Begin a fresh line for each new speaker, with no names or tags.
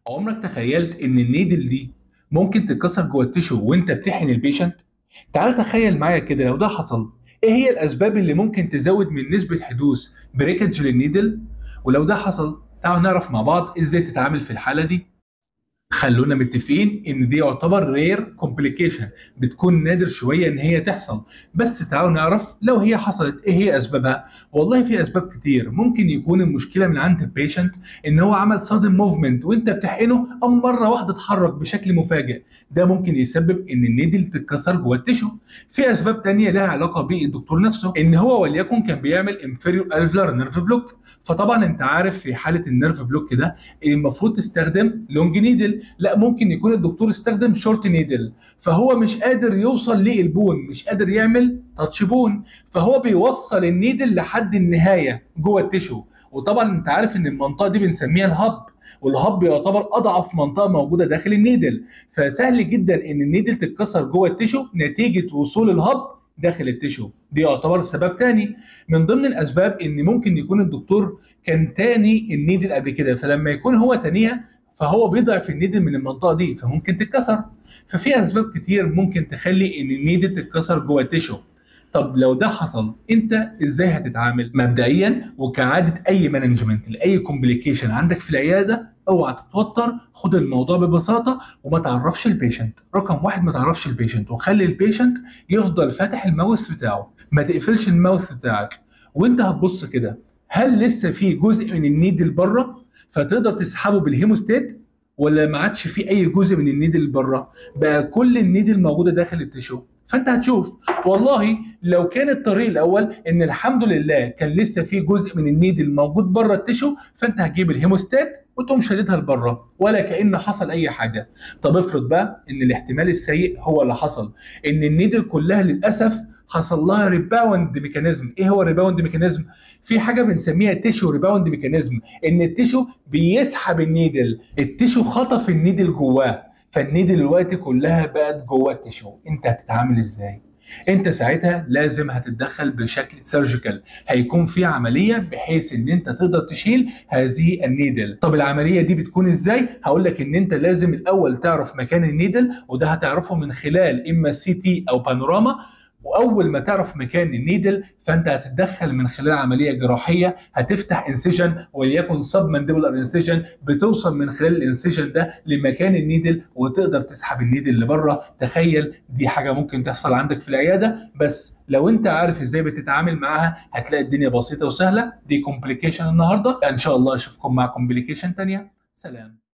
عمرك تخيلت ان النيدل دي ممكن تتكسر جوه التيشو وانت بتحقن البيشنت تعال تخيل معايا كده لو ده حصل ايه هي الاسباب اللي ممكن تزود من نسبة حدوث بريكج للنيدل ولو ده حصل تعالوا نعرف مع بعض ازاي تتعامل في الحالة دي خلونا متفقين ان دي يعتبر رير كومبليكيشن بتكون نادر شويه ان هي تحصل بس تعالوا نعرف لو هي حصلت ايه هي اسبابها والله في اسباب كتير ممكن يكون المشكله من عند البيشنت ان هو عمل sudden موفمنت وانت بتحقنه قام مره واحده اتحرك بشكل مفاجئ ده ممكن يسبب ان النيدل تتكسر جوه التيشو في اسباب تانية لها علاقه بالدكتور نفسه ان هو وليكن كان بيعمل inferior alveolar nerve block فطبعا انت عارف في حاله النيرف بلوك ده المفروض تستخدم لونج نيدل لا ممكن يكون الدكتور استخدم شورت نيدل فهو مش قادر يوصل للبون مش قادر يعمل تاتش بون فهو بيوصل النيدل لحد النهايه جوه التيشو وطبعا انت عارف ان المنطقه دي بنسميها الهب والهب يعتبر اضعف منطقه موجوده داخل النيدل فسهل جدا ان النيدل تتكسر جوه التيشو نتيجه وصول الهب داخل التيشو دي يعتبر سبب تاني من ضمن الاسباب ان ممكن يكون الدكتور كان تاني النيدل قبل كده فلما يكون هو تانيها فهو بيضعف النيدل من المنطقه دي فممكن تتكسر ففي اسباب كتير ممكن تخلي ان النيدل تتكسر جوه التيشو طب لو ده حصل انت ازاي هتتعامل مبدئيا وكعاده اي مانجمنت لاي كومبليكيشن عندك في العياده اوعى تتوتر خد الموضوع ببساطه وما تعرفش البيشنت رقم واحد ما تعرفش البيشنت وخلي البيشنت يفضل فاتح الماوس بتاعه ما تقفلش الماوس بتاعك وانت هتبص كده هل لسه في جزء من النيدل بره فتقدر تسحبه بالهيموستات ولا ما عادش في اي جزء من النيدل بره بقى كل النيدل موجوده داخل التشو فانت هتشوف والله لو كان الطريق الاول ان الحمد لله كان لسه في جزء من النيدل موجود بره التشو فانت هتجيب الهيموستات وتقوم شاددها لبره ولا كان حصل اي حاجه طب افرض بقى ان الاحتمال السيء هو اللي حصل ان النيدل كلها للاسف حصل لها ريباوند ميكانيزم ايه هو الريباوند ميكانيزم في حاجه بنسميها تيشو ريباوند ميكانيزم ان التيشو بيسحب النيدل التيشو خطف النيدل جواه فالنيدل دلوقتي كلها بقت جوه التيشو انت هتتعامل ازاي انت ساعتها لازم هتتدخل بشكل سيرجيكال هيكون في عمليه بحيث ان انت تقدر تشيل هذه النيدل طب العمليه دي بتكون ازاي هقول لك ان انت لازم الاول تعرف مكان النيدل وده هتعرفه من خلال اما سي تي او بانوراما واول ما تعرف مكان النيدل فانت هتتدخل من خلال عمليه جراحيه هتفتح انسيجن وليكن سب مانديبولار انسيجن بتوصل من خلال الانسيجن ده لمكان النيدل وتقدر تسحب النيدل لبره تخيل دي حاجه ممكن تحصل عندك في العياده بس لو انت عارف ازاي بتتعامل معاها هتلاقي الدنيا بسيطه وسهله دي كومبليكيشن النهارده ان شاء الله اشوفكم مع كومبليكيشن ثانيه سلام